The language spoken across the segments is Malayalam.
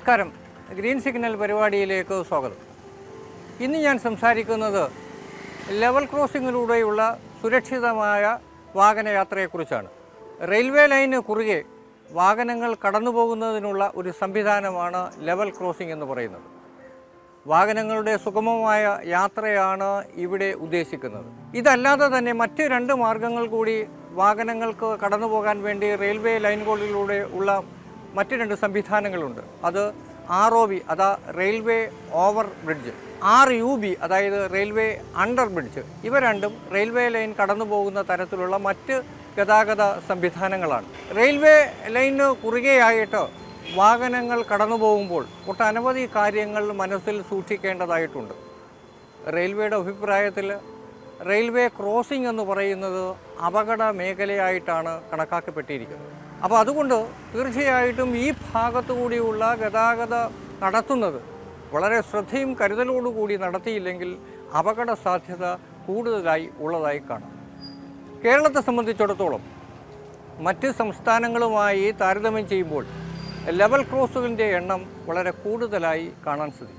നമസ്കാരം ഗ്രീൻ സിഗ്നൽ പരിപാടിയിലേക്ക് സ്വാഗതം ഇന്ന് ഞാൻ സംസാരിക്കുന്നത് ലെവൽ ക്രോസിങ്ങിലൂടെയുള്ള സുരക്ഷിതമായ വാഹനയാത്രയെക്കുറിച്ചാണ് റെയിൽവേ ലൈന് കുറുകെ വാഹനങ്ങൾ കടന്നു പോകുന്നതിനുള്ള ഒരു സംവിധാനമാണ് ലെവൽ ക്രോസിംഗ് എന്ന് പറയുന്നത് വാഹനങ്ങളുടെ സുഗമമായ യാത്രയാണ് ഇവിടെ ഉദ്ദേശിക്കുന്നത് ഇതല്ലാതെ തന്നെ മറ്റ് രണ്ട് മാർഗങ്ങൾ കൂടി വാഹനങ്ങൾക്ക് കടന്നു പോകാൻ വേണ്ടി റെയിൽവേ ലൈനുകളിലൂടെ ഉള്ള മറ്റ് രണ്ട് സംവിധാനങ്ങളുണ്ട് അത് ആർ ഒ ബി അതാ railway over bridge R U B അതായത് റെയിൽവേ അണ്ടർ ബ്രിഡ്ജ് ഇവ രണ്ടും റെയിൽവേ ലൈൻ കടന്നു പോകുന്ന തരത്തിലുള്ള മറ്റ് ഗതാഗത സംവിധാനങ്ങളാണ് റെയിൽവേ ലൈന് കുറുകെയായിട്ട് വാഹനങ്ങൾ കടന്നു പോകുമ്പോൾ ഒട്ടനവധി കാര്യങ്ങൾ മനസ്സിൽ സൂക്ഷിക്കേണ്ടതായിട്ടുണ്ട് റെയിൽവേയുടെ അഭിപ്രായത്തിൽ റെയിൽവേ ക്രോസിംഗ് എന്ന് പറയുന്നത് അപകട മേഖലയായിട്ടാണ് കണക്കാക്കപ്പെട്ടിരിക്കുന്നത് അപ്പോൾ അതുകൊണ്ട് തീർച്ചയായിട്ടും ഈ ഭാഗത്തു കൂടിയുള്ള ഗതാഗത നടത്തുന്നത് വളരെ ശ്രദ്ധയും കരുതലോടുകൂടി നടത്തിയില്ലെങ്കിൽ അപകട സാധ്യത കൂടുതലായി ഉള്ളതായി കാണാം കേരളത്തെ സംബന്ധിച്ചിടത്തോളം മറ്റ് സംസ്ഥാനങ്ങളുമായി താരതമ്യം ചെയ്യുമ്പോൾ ലെവൽ ക്രോസുകളുടെ എണ്ണം വളരെ കൂടുതലായി കാണാൻ സാധിക്കും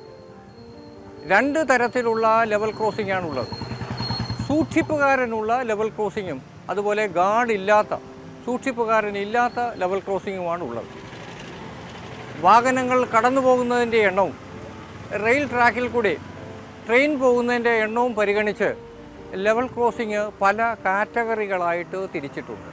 രണ്ട് തരത്തിലുള്ള ലെവൽ ക്രോസിംഗ് ആണുള്ളത് സൂക്ഷിപ്പുകാരനുള്ള ലെവൽ ക്രോസിങ്ങും അതുപോലെ ഗാർഡ് ഇല്ലാത്ത സൂക്ഷിപ്പുകാരനില്ലാത്ത ലെവൽ ക്രോസിങ്ങുമാണ് ഉള്ളത് വാഹനങ്ങൾ കടന്നു പോകുന്നതിൻ്റെ എണ്ണവും റെയിൽ ട്രാക്കിൽ കൂടി ട്രെയിൻ പോകുന്നതിൻ്റെ എണ്ണവും പരിഗണിച്ച് ലെവൽ ക്രോസിങ് പല കാറ്റഗറികളായിട്ട് തിരിച്ചിട്ടുണ്ട്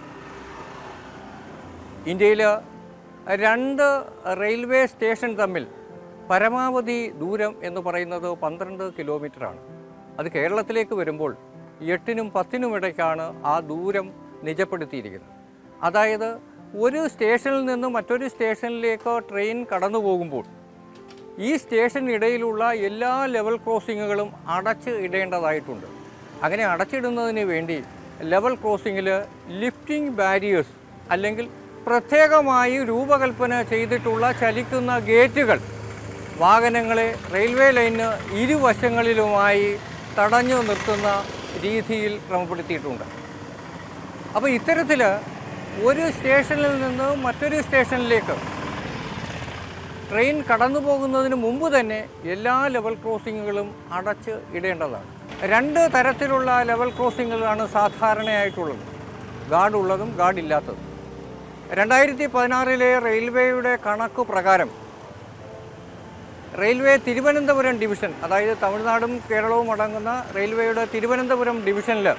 ഇന്ത്യയിൽ രണ്ട് റെയിൽവേ സ്റ്റേഷൻ തമ്മിൽ പരമാവധി ദൂരം എന്ന് പറയുന്നത് പന്ത്രണ്ട് കിലോമീറ്ററാണ് അത് കേരളത്തിലേക്ക് വരുമ്പോൾ എട്ടിനും പത്തിനും ഇടയ്ക്കാണ് ആ ദൂരം നിജപ്പെടുത്തിയിരിക്കുന്നത് അതായത് ഒരു സ്റ്റേഷനിൽ നിന്ന് മറ്റൊരു സ്റ്റേഷനിലേക്ക് ട്രെയിൻ കടന്നു പോകുമ്പോൾ ഈ സ്റ്റേഷനിടയിലുള്ള എല്ലാ ലെവൽ ക്രോസിങ്ങുകളും അടച്ച് ഇടേണ്ടതായിട്ടുണ്ട് അങ്ങനെ അടച്ചിടുന്നതിന് വേണ്ടി ലെവൽ ക്രോസിങ്ങിൽ ലിഫ്റ്റിംഗ് ബാരിയേഴ്സ് അല്ലെങ്കിൽ പ്രത്യേകമായി രൂപകൽപ്പന ചെയ്തിട്ടുള്ള ചലിക്കുന്ന ഗേറ്റുകൾ വാഹനങ്ങളെ റെയിൽവേ ലൈന് ഇരുവശങ്ങളിലുമായി തടഞ്ഞു നിർത്തുന്ന രീതിയിൽ ക്രമപ്പെടുത്തിയിട്ടുണ്ട് അപ്പോൾ ഇത്തരത്തിൽ ഒരു സ്റ്റേഷനിൽ നിന്ന് മറ്റൊരു സ്റ്റേഷനിലേക്ക് ട്രെയിൻ കടന്നു പോകുന്നതിന് മുമ്പ് തന്നെ എല്ലാ ലെവൽ ക്രോസിങ്ങുകളും അടച്ച് ഇടേണ്ടതാണ് രണ്ട് തരത്തിലുള്ള ലെവൽ ക്രോസിങ്ങുകളാണ് സാധാരണയായിട്ടുള്ളത് ഗാർഡ് ഉള്ളതും ഗാർഡ് ഇല്ലാത്തതും രണ്ടായിരത്തി പതിനാറിലെ റെയിൽവേയുടെ കണക്ക് പ്രകാരം റെയിൽവേ തിരുവനന്തപുരം ഡിവിഷൻ അതായത് തമിഴ്നാടും കേരളവും അടങ്ങുന്ന റെയിൽവേയുടെ തിരുവനന്തപുരം ഡിവിഷനിൽ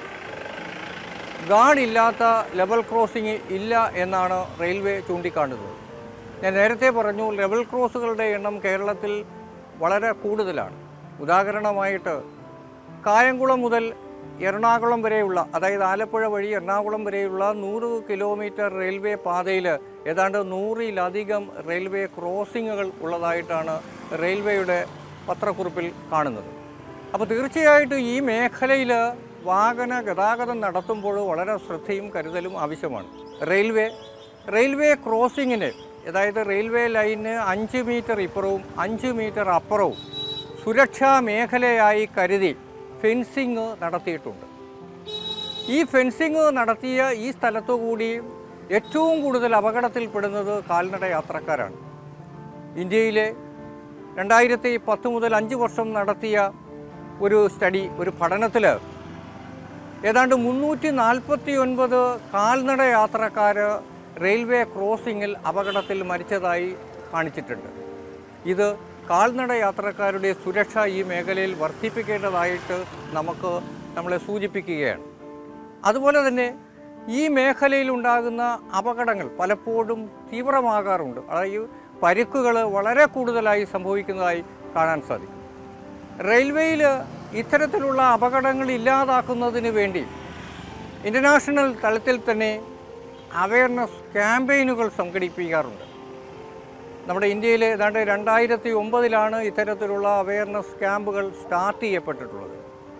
ഗാർഡ് ഇല്ലാത്ത ലെവൽ ക്രോസിംഗ് ഇല്ല എന്നാണ് റെയിൽവേ ചൂണ്ടിക്കാട്ടുന്നത് ഞാൻ നേരത്തെ പറഞ്ഞു ലെവൽ ക്രോസുകളുടെ എണ്ണം കേരളത്തിൽ വളരെ കൂടുതലാണ് ഉദാഹരണമായിട്ട് കായംകുളം മുതൽ എറണാകുളം വരെയുള്ള അതായത് ആലപ്പുഴ വഴി എറണാകുളം വരെയുള്ള നൂറ് കിലോമീറ്റർ റെയിൽവേ പാതയിൽ ഏതാണ്ട് നൂറിലധികം റെയിൽവേ ക്രോസിങ്ങുകൾ ഉള്ളതായിട്ടാണ് റെയിൽവേയുടെ പത്രക്കുറിപ്പിൽ കാണുന്നത് അപ്പോൾ തീർച്ചയായിട്ടും ഈ മേഖലയിൽ വാഹന ഗതാഗതം നടത്തുമ്പോൾ വളരെ ശ്രദ്ധയും കരുതലും ആവശ്യമാണ് റെയിൽവേ റെയിൽവേ ക്രോസിങ്ങിന് അതായത് റെയിൽവേ ലൈന് അഞ്ച് മീറ്റർ ഇപ്പുറവും അഞ്ച് മീറ്റർ അപ്പുറവും സുരക്ഷാ മേഖലയായി കരുതി ഫെൻസിങ് നടത്തിയിട്ടുണ്ട് ഈ ഫെൻസിങ് നടത്തിയ ഈ സ്ഥലത്തു കൂടി ഏറ്റവും കൂടുതൽ അപകടത്തിൽപ്പെടുന്നത് കാൽനട യാത്രക്കാരാണ് ഇന്ത്യയിലെ രണ്ടായിരത്തി പത്ത് മുതൽ അഞ്ച് വർഷം നടത്തിയ ഒരു സ്റ്റഡി ഒരു പഠനത്തിൽ ഏതാണ്ട് മുന്നൂറ്റി നാൽപ്പത്തി ഒൻപത് കാൽനട യാത്രക്കാർ റെയിൽവേ ക്രോസിങ്ങിൽ അപകടത്തിൽ മരിച്ചതായി കാണിച്ചിട്ടുണ്ട് ഇത് കാൽനട യാത്രക്കാരുടെ സുരക്ഷ ഈ മേഖലയിൽ വർദ്ധിപ്പിക്കേണ്ടതായിട്ട് നമുക്ക് നമ്മളെ സൂചിപ്പിക്കുകയാണ് അതുപോലെ തന്നെ ഈ മേഖലയിൽ ഉണ്ടാകുന്ന അപകടങ്ങൾ പലപ്പോഴും തീവ്രമാകാറുണ്ട് അതായത് പരിക്കുകൾ വളരെ കൂടുതലായി സംഭവിക്കുന്നതായി കാണാൻ സാധിക്കും റെയിൽവേയിൽ ഇത്തരത്തിലുള്ള അപകടങ്ങൾ ഇല്ലാതാക്കുന്നതിന് വേണ്ടി ഇൻ്റർനാഷണൽ തലത്തിൽ തന്നെ അവയർനെസ് ക്യാമ്പയിനുകൾ സംഘടിപ്പിക്കാറുണ്ട് നമ്മുടെ ഇന്ത്യയിൽ ഏതാണ്ട് രണ്ടായിരത്തി ഒമ്പതിലാണ് ഇത്തരത്തിലുള്ള അവയർനെസ് ക്യാമ്പുകൾ സ്റ്റാർട്ട് ചെയ്യപ്പെട്ടിട്ടുള്ളത്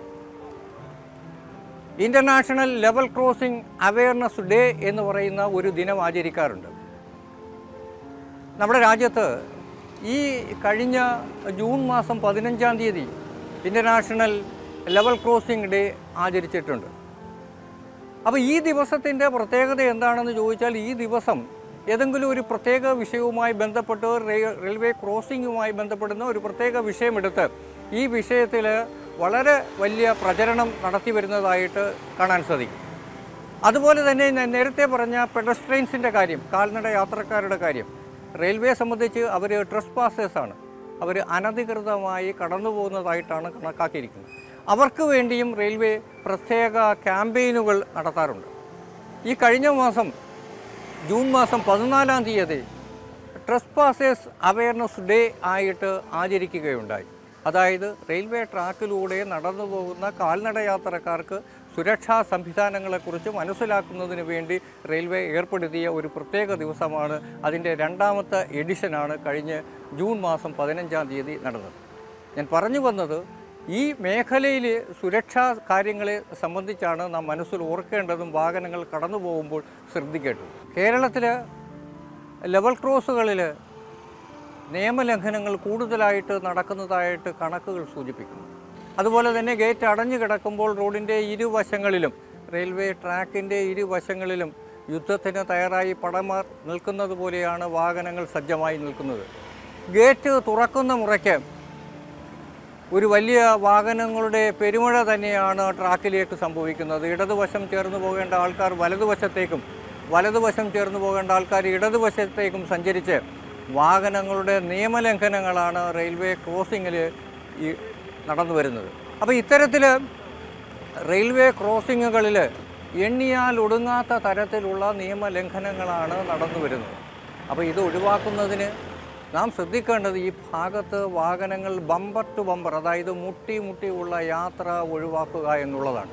international level crossing awareness day എന്ന് പറയുന്ന ഒരു ദിനം ആചരിക്കാറുണ്ട് നമ്മുടെ രാജ്യത്ത് ഈ കഴിഞ്ഞ ജൂൺ മാസം പതിനഞ്ചാം തീയതി ഇൻ്റർനാഷണൽ ലെവൽ ക്രോസിംഗ് ഡേ ആചരിച്ചിട്ടുണ്ട് അപ്പോൾ ഈ ദിവസത്തിൻ്റെ പ്രത്യേകത എന്താണെന്ന് ചോദിച്ചാൽ ഈ ദിവസം ഏതെങ്കിലും ഒരു പ്രത്യേക വിഷയവുമായി ബന്ധപ്പെട്ട് റെയിൽ- റെയിൽവേ ക്രോസിംഗുമായി ബന്ധപ്പെടുന്ന ഒരു പ്രത്യേക വിഷയമെടുത്ത് ഈ വിഷയത്തിൽ വളരെ വലിയ പ്രചരണം നടത്തി വരുന്നതായിട്ട് കാണാൻ സാധിക്കും അതുപോലെ തന്നെ ഞാൻ നേരത്തെ പറഞ്ഞ പെഡസ്ട്രെയിൻസിൻ്റെ കാര്യം കാൽനട യാത്രക്കാരുടെ കാര്യം റെയിൽവേ സംബന്ധിച്ച് അവർ ട്രസ് പാസേഴ്സാണ് അവർ അനധികൃതമായി കടന്നു പോകുന്നതായിട്ടാണ് കണക്കാക്കിയിരിക്കുന്നത് അവർക്ക് വേണ്ടിയും റെയിൽവേ പ്രത്യേക ക്യാമ്പയിനുകൾ നടത്താറുണ്ട് ഈ കഴിഞ്ഞ മാസം ജൂൺ മാസം പതിനാലാം തീയതി ട്രസ് പാസേഴ്സ് അവയർനെസ് ഡേ ആയിട്ട് ആചരിക്കുകയുണ്ടായി അതായത് റെയിൽവേ ട്രാക്കിലൂടെ നടന്നു പോകുന്ന കാൽനട യാത്രക്കാർക്ക് സുരക്ഷാ സംവിധാനങ്ങളെക്കുറിച്ച് മനസ്സിലാക്കുന്നതിന് വേണ്ടി റെയിൽവേ ഏർപ്പെടുത്തിയ ഒരു പ്രത്യേക ദിവസമാണ് അതിൻ്റെ രണ്ടാമത്തെ എഡിഷനാണ് കഴിഞ്ഞ ജൂൺ മാസം പതിനഞ്ചാം തീയതി നടന്നത് ഞാൻ പറഞ്ഞു വന്നത് ഈ മേഖലയിൽ സുരക്ഷാ കാര്യങ്ങളെ സംബന്ധിച്ചാണ് നാം മനസ്സിൽ ഓർക്കേണ്ടതും വാഹനങ്ങൾ കടന്നു പോകുമ്പോൾ ശ്രദ്ധിക്കേണ്ടതും കേരളത്തിൽ ലെവൽ ക്രോസുകളിൽ നിയമലംഘനങ്ങൾ കൂടുതലായിട്ട് നടക്കുന്നതായിട്ട് കണക്കുകൾ സൂചിപ്പിക്കുന്നു അതുപോലെ തന്നെ ഗേറ്റ് അടഞ്ഞു കിടക്കുമ്പോൾ റോഡിൻ്റെ ഇരുവശങ്ങളിലും റെയിൽവേ ട്രാക്കിൻ്റെ ഇരുവശങ്ങളിലും യുദ്ധത്തിന് തയ്യാറായി പടമാർ നിൽക്കുന്നത് പോലെയാണ് വാഹനങ്ങൾ സജ്ജമായി നിൽക്കുന്നത് ഗേറ്റ് തുറക്കുന്ന മുറയ്ക്ക് ഒരു വലിയ വാഹനങ്ങളുടെ പെരുമഴ തന്നെയാണ് ട്രാക്കിലേക്ക് സംഭവിക്കുന്നത് ഇടതുവശം ചേർന്ന് പോകേണ്ട ആൾക്കാർ വലതുവശത്തേക്കും വലതുവശം ചേർന്ന് പോകേണ്ട ആൾക്കാർ ഇടതുവശത്തേക്കും സഞ്ചരിച്ച് വാഹനങ്ങളുടെ നിയമലംഘനങ്ങളാണ് റെയിൽവേ ക്രോസിങ്ങിൽ ഈ നടന്നു വരുന്നത് അപ്പോൾ ഇത്തരത്തിൽ റെയിൽവേ ക്രോസിങ്ങുകളിൽ എണ്ണിയാൽ ഒടുങ്ങാത്ത തരത്തിലുള്ള നിയമലംഘനങ്ങളാണ് നടന്നു വരുന്നത് അപ്പോൾ ഇത് ഒഴിവാക്കുന്നതിന് നാം ശ്രദ്ധിക്കേണ്ടത് ഈ ഭാഗത്ത് വാഹനങ്ങൾ ബമ്പർ ടു ബമ്പർ അതായത് മുട്ടി മുട്ടിയുള്ള യാത്ര ഒഴിവാക്കുക എന്നുള്ളതാണ്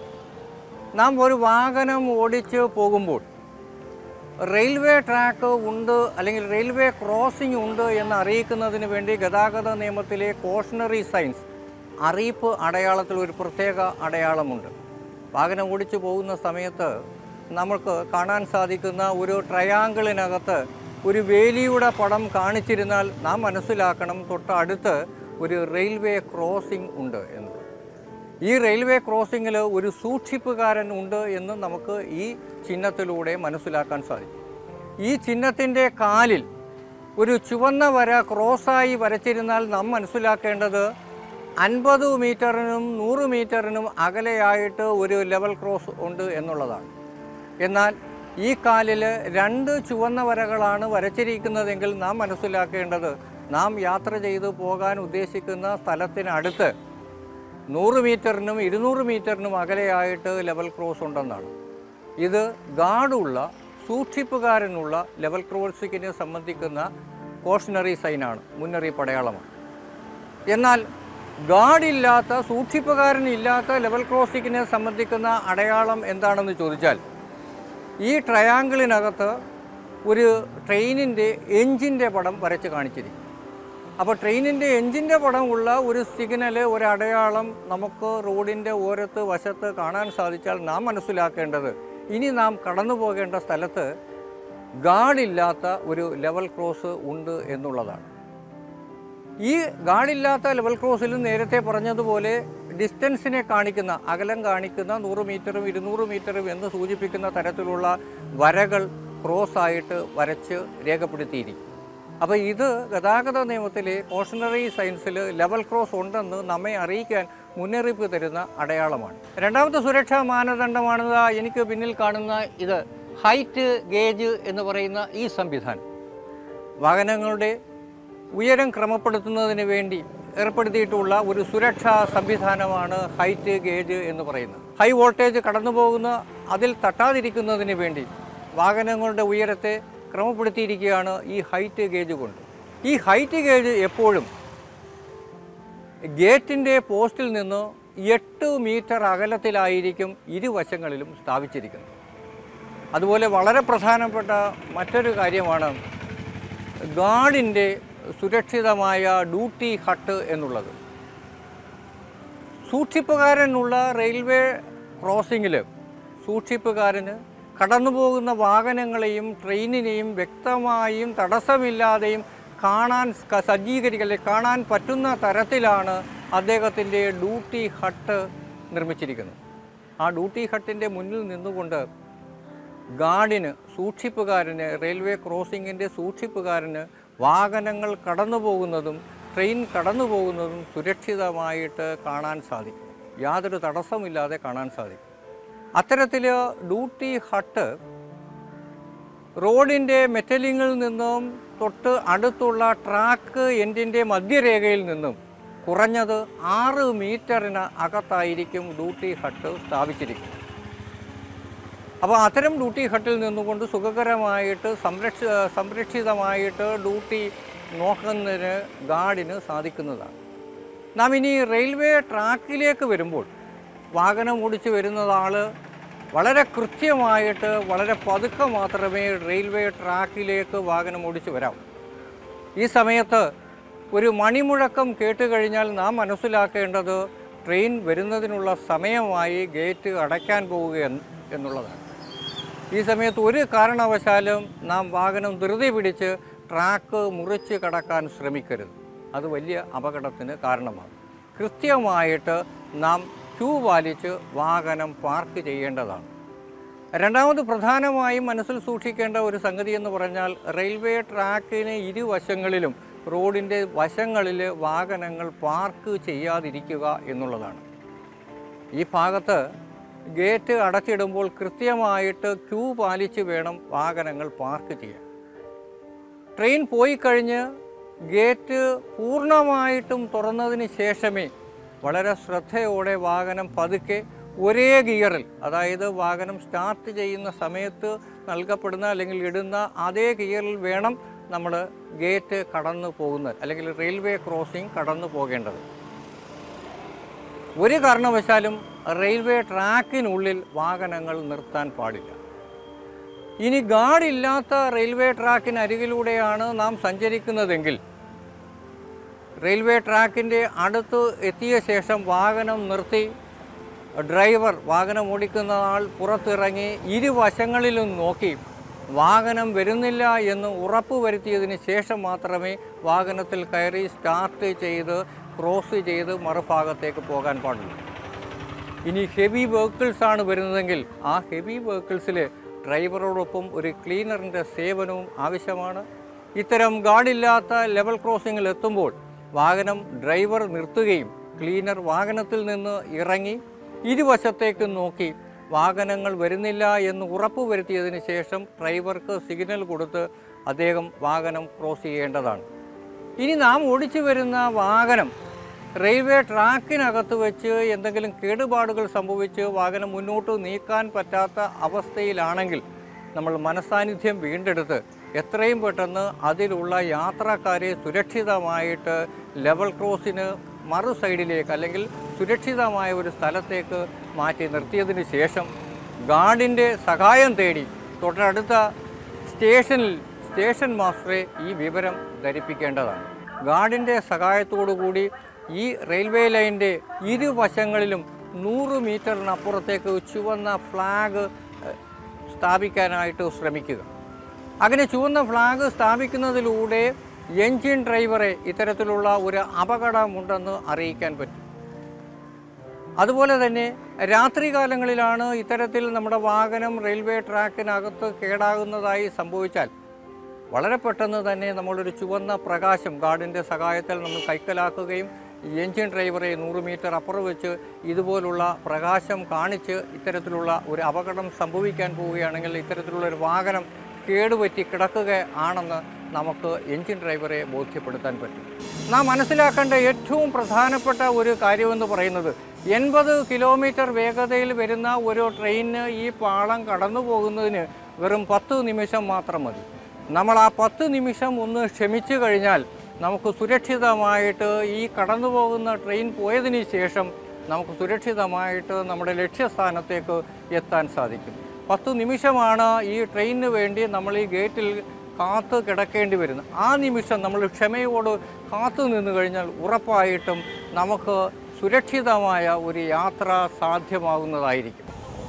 നാം ഒരു വാഹനം ഓടിച്ച് പോകുമ്പോൾ റെയിൽവേ ട്രാക്ക് ഉണ്ട് അല്ലെങ്കിൽ റെയിൽവേ ക്രോസിംഗ് ഉണ്ട് എന്ന് അറിയിക്കുന്നതിന് വേണ്ടി ഗതാഗത നിയമത്തിലെ കോഷണറി സൈൻസ് അറിയിപ്പ് അടയാളത്തിൽ ഒരു പ്രത്യേക അടയാളമുണ്ട് വാഹനം ഓടിച്ചു പോകുന്ന സമയത്ത് നമുക്ക് കാണാൻ സാധിക്കുന്ന ഒരു ട്രയാങ്കിളിനകത്ത് ഒരു വേലിയുടെ പടം കാണിച്ചിരുന്നാൽ നാം മനസ്സിലാക്കണം തൊട്ടടുത്ത് ഒരു റെയിൽവേ ക്രോസിംഗ് ഉണ്ട് എന്ന് ഈ റെയിൽവേ ക്രോസിങ്ങിൽ ഒരു സൂക്ഷിപ്പുകാരൻ ഉണ്ട് എന്ന് നമുക്ക് ഈ ചിഹ്നത്തിലൂടെ മനസ്സിലാക്കാൻ സാധിക്കും ഈ ചിഹ്നത്തിൻ്റെ കാലിൽ ഒരു ചുവന്ന വര ക്രോസായി വരച്ചിരുന്നാൽ നാം മനസ്സിലാക്കേണ്ടത് അൻപത് മീറ്ററിനും നൂറ് മീറ്ററിനും അകലെയായിട്ട് ഒരു ലെവൽ ക്രോസ് ഉണ്ട് എന്നുള്ളതാണ് എന്നാൽ ഈ കാലിൽ രണ്ട് ചുവന്ന വരകളാണ് വരച്ചിരിക്കുന്നതെങ്കിൽ നാം മനസ്സിലാക്കേണ്ടത് നാം യാത്ര ചെയ്തു പോകാൻ ഉദ്ദേശിക്കുന്ന സ്ഥലത്തിനടുത്ത് നൂറ് മീറ്ററിനും ഇരുന്നൂറ് മീറ്ററിനും അകലെയായിട്ട് ലെവൽ ക്രോസ് ഉണ്ടെന്നാണ് ഇത് ഗാർഡുള്ള സൂക്ഷിപ്പുകാരനുള്ള ലെവൽ ക്രോസിങ്ങിനെ സംബന്ധിക്കുന്ന കോഷണറി സൈനാണ് മുന്നറിയിപ്പ് അടയാളമാണ് എന്നാൽ ഗാർഡില്ലാത്ത സൂക്ഷിപ്പുകാരനില്ലാത്ത ലെവൽ ക്രോസിങ്ങിനെ സംബന്ധിക്കുന്ന അടയാളം എന്താണെന്ന് ചോദിച്ചാൽ ഈ ട്രയാങ്കിളിനകത്ത് ഒരു ട്രെയിനിൻ്റെ എഞ്ചിൻ്റെ പടം വരച്ച് കാണിച്ചിരിക്കും അപ്പോൾ ട്രെയിനിൻ്റെ എഞ്ചിൻ്റെ പടമുള്ള ഒരു സിഗ്നൽ ഒരു അടയാളം നമുക്ക് റോഡിൻ്റെ ഓരത്ത് വശത്ത് കാണാൻ സാധിച്ചാൽ നാം മനസ്സിലാക്കേണ്ടത് ഇനി നാം കടന്നു പോകേണ്ട സ്ഥലത്ത് ഗാർഡില്ലാത്ത ഒരു ലെവൽ ക്രോസ് ഉണ്ട് എന്നുള്ളതാണ് ഈ ഗാർഡില്ലാത്ത ലെവൽ ക്രോസിൽ നേരത്തെ പറഞ്ഞതുപോലെ ഡിസ്റ്റൻസിനെ കാണിക്കുന്ന അകലം കാണിക്കുന്ന നൂറ് മീറ്ററും ഇരുന്നൂറ് മീറ്ററും എന്ന് സൂചിപ്പിക്കുന്ന തരത്തിലുള്ള വരകൾ ക്രോസ് ആയിട്ട് വരച്ച് രേഖപ്പെടുത്തിയിരിക്കും അപ്പോൾ ഇത് ഗതാഗത നിയമത്തിലെ കോഷണറി സയൻസിൽ ലെവൽ ക്രോസ് ഉണ്ടെന്ന് നമ്മെ അറിയിക്കാൻ മുന്നറിയിപ്പ് തരുന്ന അടയാളമാണ് രണ്ടാമത്തെ സുരക്ഷാ മാനദണ്ഡമാണ് ദാ എനിക്ക് പിന്നിൽ കാണുന്ന ഇത് ഹൈറ്റ് ഗേജ് എന്ന് പറയുന്ന ഈ സംവിധാനം വാഹനങ്ങളുടെ ഉയരം ക്രമപ്പെടുത്തുന്നതിന് വേണ്ടി ഏർപ്പെടുത്തിയിട്ടുള്ള ഒരു സുരക്ഷാ സംവിധാനമാണ് ഹൈറ്റ് ഗേജ് എന്ന് പറയുന്നത് ഹൈ വോൾട്ടേജ് കടന്നു പോകുന്ന അതിൽ തട്ടാതിരിക്കുന്നതിന് വേണ്ടി വാഹനങ്ങളുടെ ഉയരത്തെ ക്രമപ്പെടുത്തിയിരിക്കുകയാണ് ഈ ഹൈറ്റ് ഗേജ് കൊണ്ട് ഈ ഹൈറ്റ് ഗേജ് എപ്പോഴും ഗേറ്റിൻ്റെ പോസ്റ്റിൽ നിന്ന് എട്ട് മീറ്റർ അകലത്തിലായിരിക്കും ഇരുവശങ്ങളിലും സ്ഥാപിച്ചിരിക്കുന്നത് അതുപോലെ വളരെ പ്രധാനപ്പെട്ട മറ്റൊരു കാര്യമാണ് ഗാർഡിൻ്റെ സുരക്ഷിതമായ ഡ്യൂട്ടി ഹട്ട് എന്നുള്ളത് സൂക്ഷിപ്പുകാരനുള്ള റെയിൽവേ ക്രോസിങ്ങിൽ സൂക്ഷിപ്പുകാരന് കടന്നുപോകുന്ന വാഹനങ്ങളെയും ട്രെയിനിനെയും വ്യക്തമായും തടസ്സമില്ലാതെയും കാണാൻ ക- സജ്ജീകരിക്കൽ കാണാൻ പറ്റുന്ന തരത്തിലാണ് അദ്ദേഹത്തിൻ്റെ ഡ്യൂട്ടി ഹട്ട് നിർമ്മിച്ചിരിക്കുന്നത് ആ ഡ്യൂട്ടി ഹട്ടിൻ്റെ മുന്നിൽ നിന്നുകൊണ്ട് ഗാർഡിന് സൂക്ഷിപ്പുകാരന് റെയിൽവേ ക്രോസിങ്ങിൻ്റെ സൂക്ഷിപ്പുകാരന് വാഹനങ്ങൾ കടന്നു പോകുന്നതും ട്രെയിൻ കടന്നു പോകുന്നതും സുരക്ഷിതമായിട്ട് കാണാൻ സാധിക്കും യാതൊരു തടസ്സമില്ലാതെ കാണാൻ സാധിക്കും അത്തരത്തിൽ ഡ്യൂട്ടി ഹട്ട് റോഡിൻ്റെ മെറ്റലിങ്ങിൽ നിന്നും തൊട്ട് അടുത്തുള്ള ട്രാക്ക് എൻഡിൻ്റെ മധ്യരേഖയിൽ നിന്നും കുറഞ്ഞത് ആറ് മീറ്ററിന് അകത്തായിരിക്കും ഡ്യൂട്ടി ഹട്ട് സ്ഥാപിച്ചിരിക്കുന്നത് അപ്പോൾ അത്തരം ഡ്യൂട്ടി ഹട്ടിൽ നിന്നുകൊണ്ട് സുഖകരമായിട്ട് സംരക്ഷ സംരക്ഷിതമായിട്ട് ഡ്യൂട്ടി നോക്കുന്നതിന് ഗാർഡിന് സാധിക്കുന്നതാണ് നാം ഇനി റെയിൽവേ ട്രാക്കിലേക്ക് വരുമ്പോൾ വാഹനം ഓടിച്ച് വരുന്നതാൾ വളരെ കൃത്യമായിട്ട് വളരെ പതുക്കെ മാത്രമേ റെയിൽവേ ട്രാക്കിലേക്ക് വാഹനം ഓടിച്ച് വരാവൂ ഈ സമയത്ത് ഒരു മണിമുഴക്കം കേട്ട് കഴിഞ്ഞാൽ നാം മനസ്സിലാക്കേണ്ടത് ട്രെയിൻ വരുന്നതിനുള്ള സമയമായി ഗേറ്റ് അടയ്ക്കാൻ പോവുക എന്ന് എന്നുള്ളതാണ് ഈ സമയത്ത് ഒരു കാരണവശാലും നാം വാഹനം ധൃതി പിടിച്ച് ട്രാക്ക് മുറിച്ച് കടക്കാൻ ശ്രമിക്കരുത് അത് വലിയ അപകടത്തിന് കാരണമാണ് കൃത്യമായിട്ട് നാം ക്യൂ പാലിച്ച് വാഹനം പാർക്ക് ചെയ്യേണ്ടതാണ് രണ്ടാമത് പ്രധാനമായും മനസ്സിൽ സൂക്ഷിക്കേണ്ട ഒരു സംഗതി എന്ന് പറഞ്ഞാൽ റെയിൽവേ ട്രാക്കിന് ഇരുവശങ്ങളിലും റോഡിൻ്റെ വശങ്ങളിൽ വാഹനങ്ങൾ പാർക്ക് ചെയ്യാതിരിക്കുക എന്നുള്ളതാണ് ഈ ഭാഗത്ത് ഗേറ്റ് അടച്ചിടുമ്പോൾ കൃത്യമായിട്ട് ക്യൂ പാലിച്ച് വേണം വാഹനങ്ങൾ പാർക്ക് ചെയ്യാൻ ട്രെയിൻ പോയി കഴിഞ്ഞ് ഗേറ്റ് പൂർണ്ണമായിട്ടും തുറന്നതിന് ശേഷമേ വളരെ ശ്രദ്ധയോടെ വാഹനം പതുക്കെ ഒരേ ഗിയറിൽ അതായത് വാഹനം സ്റ്റാർട്ട് ചെയ്യുന്ന സമയത്ത് നൽകപ്പെടുന്ന അല്ലെങ്കിൽ ഇടുന്ന അതേ ഗിയറിൽ വേണം നമ്മൾ ഗേറ്റ് കടന്നു പോകുന്നത് അല്ലെങ്കിൽ റെയിൽവേ ക്രോസിംഗ് കടന്നു പോകേണ്ടത് ഒരു കാരണവശാലും റെയിൽവേ ട്രാക്കിനുള്ളിൽ വാഹനങ്ങൾ നിർത്താൻ പാടില്ല ഇനി ഗാർഡില്ലാത്ത റെയിൽവേ ട്രാക്കിനരികിലൂടെയാണ് നാം സഞ്ചരിക്കുന്നതെങ്കിൽ റെയിൽവേ ട്രാക്കിൻ്റെ അടുത്ത് എത്തിയ ശേഷം വാഹനം നിർത്തി ഡ്രൈവർ വാഹനം ഓടിക്കുന്ന ആൾ പുറത്തിറങ്ങി ഇരുവശങ്ങളിലും നോക്കി വാഹനം വരുന്നില്ല എന്ന് ഉറപ്പ് വരുത്തിയതിന് ശേഷം മാത്രമേ വാഹനത്തിൽ കയറി സ്റ്റാർട്ട് ചെയ്ത് ക്രോസ് ചെയ്ത് മറുഭാഗത്തേക്ക് പോകാൻ പാടുള്ളൂ ഇനി ഹെവി വെഹിക്കിൾസ് ആണ് വരുന്നതെങ്കിൽ ആ ഹെവി വെഹിക്കിൾസിൽ ഡ്രൈവറോടൊപ്പം ഒരു ക്ലീനറിൻ്റെ സേവനവും ആവശ്യമാണ് ഇത്തരം ഗാർഡില്ലാത്ത ലെവൽ ക്രോസിങ്ങിൽ എത്തുമ്പോൾ വാഹനം ഡ്രൈവർ നിർത്തുകയും ക്ലീനർ വാഹനത്തിൽ നിന്ന് ഇറങ്ങി ഇരുവശത്തേക്ക് നോക്കി വാഹനങ്ങൾ വരുന്നില്ല എന്ന് ഉറപ്പ് വരുത്തിയതിന് ശേഷം ഡ്രൈവർക്ക് സിഗ്നൽ കൊടുത്ത് അദ്ദേഹം വാഹനം ക്രോസ് ചെയ്യേണ്ടതാണ് ഇനി നാം ഓടിച്ചു വരുന്ന വാഹനം റെയിൽവേ ട്രാക്കിനകത്ത് വെച്ച് എന്തെങ്കിലും കേടുപാടുകൾ സംഭവിച്ച് വാഹനം മുന്നോട്ട് നീക്കാൻ പറ്റാത്ത അവസ്ഥയിലാണെങ്കിൽ നമ്മൾ മനസാന്നിധ്യം വീണ്ടെടുത്ത് എത്രയും പെട്ടെന്ന് അതിലുള്ള യാത്രക്കാരെ സുരക്ഷിതമായിട്ട് ലെവൽ ക്രോസിന് മറു സൈഡിലേക്ക് അല്ലെങ്കിൽ സുരക്ഷിതമായ ഒരു സ്ഥലത്തേക്ക് മാറ്റി നിർത്തിയതിന് ശേഷം ഗാർഡിൻ്റെ സഹായം തേടി തൊട്ടടുത്ത സ്റ്റേഷനിൽ സ്റ്റേഷൻ മാസ്റ്ററെ ഈ വിവരം ധരിപ്പിക്കേണ്ടതാണ് ഗാർഡിൻ്റെ സഹായത്തോടു കൂടി ഈ റെയിൽവേ ലൈനിൻ്റെ ഇരുവശങ്ങളിലും നൂറ് മീറ്ററിനപ്പുറത്തേക്ക് ചുവന്ന ഫ്ലാഗ് ഏഹ്, സ്ഥാപിക്കാനായിട്ട് ശ്രമിക്കുക അങ്ങനെ ചുവന്ന ഫ്ലാഗ് സ്ഥാപിക്കുന്നതിലൂടെ എൻജിൻ ഡ്രൈവറെ ഇത്തരത്തിലുള്ള ഒരു അപകടമുണ്ടെന്ന് അറിയിക്കാൻ പറ്റും അതുപോലെ തന്നെ രാത്രികാലങ്ങളിലാണ് ഇത്തരത്തിൽ നമ്മുടെ വാഹനം റെയിൽവേ ട്രാക്കിനകത്ത് കേടാകുന്നതായി സംഭവിച്ചാൽ വളരെ പെട്ടെന്ന് തന്നെ നമ്മളൊരു ചുവന്ന പ്രകാശം ഗാർഡിൻ്റെ സഹായത്തിൽ നമ്മൾ കൈക്കലാക്കുകയും എൻജിൻ ഡ്രൈവറെ നൂറ് മീറ്റർ അപ്പുറം വെച്ച് ഇതുപോലുള്ള പ്രകാശം കാണിച്ച് ഇത്തരത്തിലുള്ള ഒരു അപകടം സംഭവിക്കാൻ പോവുകയാണെങ്കിൽ ഇത്തരത്തിലുള്ള ഒരു വാഹനം കേടുപറ്റി കിടക്കുക ആണെന്ന് നമുക്ക് എൻജിൻ ഡ്രൈവറെ ബോധ്യപ്പെടുത്താൻ പറ്റും നാം മനസ്സിലാക്കേണ്ട ഏറ്റവും പ്രധാനപ്പെട്ട ഒരു കാര്യമെന്ന് പറയുന്നത് എൺപത് കിലോമീറ്റർ വേഗതയിൽ വരുന്ന ഒരു ട്രെയിനിന് ഈ പാളം കടന്നു പോകുന്നതിന് വെറും പത്ത് നിമിഷം മാത്രം മതി നമ്മൾ ആ പത്ത് നിമിഷം ഒന്ന് ക്ഷമിച്ചു കഴിഞ്ഞാൽ നമുക്ക് സുരക്ഷിതമായിട്ട് ഈ കടന്നു പോകുന്ന ട്രെയിൻ പോയതിന് ശേഷം നമുക്ക് സുരക്ഷിതമായിട്ട് നമ്മുടെ ലക്ഷ്യസ്ഥാനത്തേക്ക് എത്താൻ സാധിക്കും പത്ത് നിമിഷമാണ് ഈ ട്രെയിനിന് വേണ്ടി നമ്മൾ ഈ ഗേറ്റിൽ കാത്ത് കിടക്കേണ്ടി വരുന്നത് ആ നിമിഷം നമ്മൾ ക്ഷമയോട് കാത്തു നിന്ന് കഴിഞ്ഞാൽ ഉറപ്പായിട്ടും നമുക്ക് സുരക്ഷിതമായ ഒരു യാത്ര സാധ്യമാകുന്നതായിരിക്കും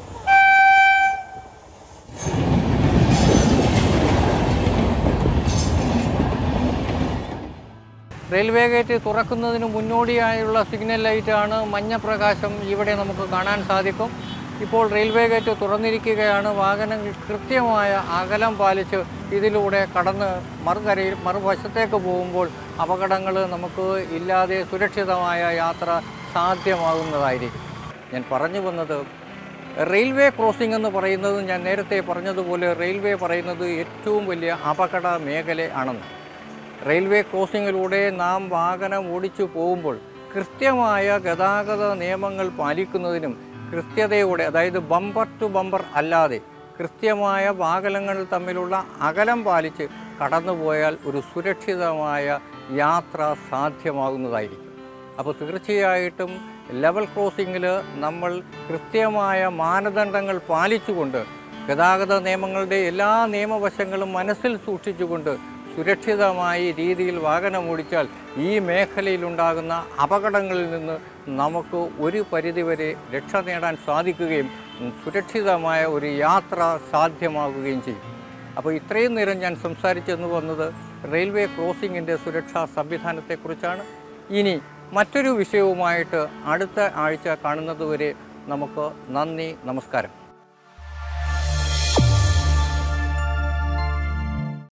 റെയിൽവേ ഗേറ്റ് തുറക്കുന്നതിന് മുന്നോടിയായുള്ള സിഗ്നൽ ലൈറ്റാണ് മഞ്ഞ പ്രകാശം ഇവിടെ നമുക്ക് കാണാൻ സാധിക്കും ഇപ്പോൾ റെയിൽവേ ഗേറ്റ് തുറന്നിരിക്കുകയാണ് വാഹനങ്ങൾ കൃത്യമായ അകലം പാലിച്ച് ഇതിലൂടെ കടന്ന് മറുകരയിൽ മറുവശത്തേക്ക് പോകുമ്പോൾ അപകടങ്ങൾ നമുക്ക് ഇല്ലാതെ സുരക്ഷിതമായ യാത്ര സാധ്യമാകുന്നതായിരിക്കും ഞാൻ പറഞ്ഞു വന്നത് റെയിൽവേ ക്രോസിംഗ് എന്ന് പറയുന്നത് ഞാൻ നേരത്തെ പറഞ്ഞതുപോലെ റെയിൽവേ പറയുന്നത് ഏറ്റവും വലിയ അപകട മേഖല ആണെന്ന് റെയിൽവേ ക്രോസിങ്ങിലൂടെ നാം വാഹനം ഓടിച്ചു പോകുമ്പോൾ കൃത്യമായ ഗതാഗത നിയമങ്ങൾ പാലിക്കുന്നതിനും കൃത്യതയോടെ അതായത് ബമ്പർ ടു ബമ്പർ അല്ലാതെ കൃത്യമായ വാഹനങ്ങൾ തമ്മിലുള്ള അകലം പാലിച്ച് കടന്നുപോയാൽ ഒരു സുരക്ഷിതമായ യാത്ര സാധ്യമാകുന്നതായിരിക്കും അപ്പോൾ തീർച്ചയായിട്ടും ലെവൽ ക്രോസിങ്ങിൽ നമ്മൾ കൃത്യമായ മാനദണ്ഡങ്ങൾ പാലിച്ചുകൊണ്ട് ഗതാഗത നിയമങ്ങളുടെ എല്ലാ നിയമവശങ്ങളും മനസ്സിൽ സൂക്ഷിച്ചുകൊണ്ട് സുരക്ഷിതമായ രീതിയിൽ വാഹനം ഓടിച്ചാൽ ഈ മേഖലയിലുണ്ടാകുന്ന അപകടങ്ങളിൽ നിന്ന് നമുക്ക് ഒരു പരിധിവരെ രക്ഷ നേടാൻ സാധിക്കുകയും സുരക്ഷിതമായ ഒരു യാത്ര സാധ്യമാകുകയും ചെയ്യും അപ്പോൾ ഇത്രയും നേരം ഞാൻ സംസാരിച്ചെന്ന് വന്നത് റെയിൽവേ ക്രോസിങ്ങിൻ്റെ സുരക്ഷാ സംവിധാനത്തെക്കുറിച്ചാണ് ഇനി മറ്റൊരു വിഷയവുമായിട്ട് അടുത്ത ആഴ്ച കാണുന്നതുവരെ നമുക്ക് നന്ദി നമസ്കാരം